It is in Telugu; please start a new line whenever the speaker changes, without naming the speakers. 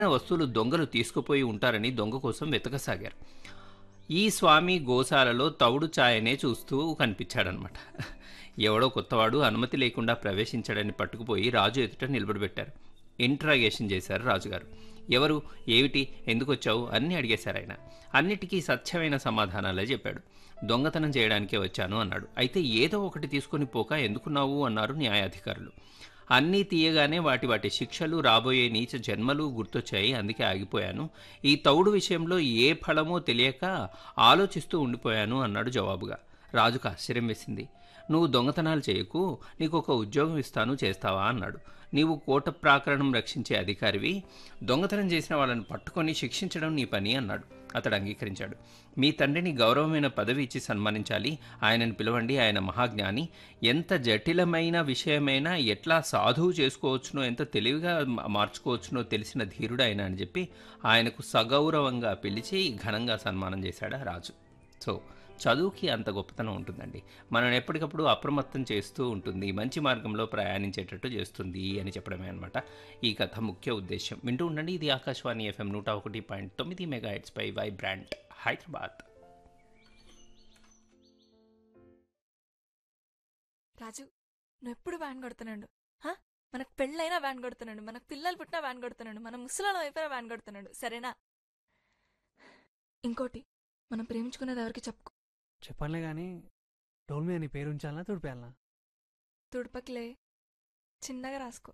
వస్తువులు దొంగలు తీసుకుపోయి ఉంటారని దొంగ కోసం వెతకసాగారు ఈ స్వామి గోశాలలో తవుడు ఛాయనే చూస్తూ కనిపించాడనమాట ఎవడో కొత్తవాడు అనుమతి లేకుండా ప్రవేశించాడని పట్టుకుపోయి రాజు ఎదుట నిలబడిపెట్టారు ఇంట్రాగేషన్ చేశారు రాజుగారు ఎవరు ఏమిటి ఎందుకు వచ్చావు అన్నీ అడిగేశారు ఆయన అన్నిటికీ సత్యమైన సమాధానాలే చెప్పాడు దొంగతనం చేయడానికే వచ్చాను అన్నాడు అయితే ఏదో ఒకటి తీసుకొని పోక ఎందుకున్నావు అన్నారు న్యాయాధికారులు అన్నీ తీయగానే వాటి వాటి శిక్షలు రాబోయే నీచ జన్మలు గుర్తొచ్చాయి అందుకే ఆగిపోయాను ఈ తౌడు విషయంలో ఏ ఫలమో తెలియక ఆలోచిస్తూ ఉండిపోయాను అన్నాడు జవాబుగా రాజుకు ఆశ్చర్యం వేసింది నువ్వు దొంగతనాలు చేయకు నీకు ఒక ఉద్యోగం ఇస్తాను చేస్తావా అన్నాడు నీవు కోట ప్రాకరణం రక్షించే అధికారివి దొంగతనం చేసిన వాళ్ళని పట్టుకొని శిక్షించడం నీ పని అన్నాడు అతడు అంగీకరించాడు మీ తండ్రిని గౌరవమైన పదవి ఇచ్చి సన్మానించాలి ఆయనను పిలవండి ఆయన మహాజ్ఞాని ఎంత జటిలమైన విషయమైనా ఎట్లా సాధువు చేసుకోవచ్చునో ఎంత తెలివిగా మా- మార్చుకోవచ్చునో తెలిసిన ధీరుడు ఆయన అని చెప్పి ఆయనకు సగౌరవంగా పిలిచి ఘనంగా సన్మానం చేశాడు ఆ రాజు సో చదువుకి అంత గొప్పతనం ఉంటుందండి మనం ఎప్పటికప్పుడు అప్రమత్తం చేస్తూ ఉంటుంది మంచి మార్గంలో ప్రయాణించేటట్టు చేస్తుంది అని చెప్పడమే అనమాట ఈ కథ ముఖ్య ఉద్దేశం వింటూ ఉండండి ఇది ఆకాశవాణి ఎఫ్ఎం నూట ఒకటి పాయింట్ తొమ్మిది మెగా పై వైబ్రాంట్ హైదరాబాద్
రాజు నువ్వు ఎప్పుడు వ్యాన్ కొడుతున్నాడు హా? మనకు పెళ్ళైనా వ్యాన్ కొడుతున్నాడు మనకు పిల్లలు పుట్టినా వ్యాన్ కొడుతున్నాడు మన ముసలాల వైపున వ్యాన్ కొడుతున్నాడు సరేనా ఇంకోటి మనం ప్రేమించుకున్నది ఎవరికి చెప్పుకో
చెప్పనులే కానీ డోల్ మీద నీ పేరు ఉంచాలనా తుడిపేయాలనా
తుడుపకిలే చిన్నగా రాసుకో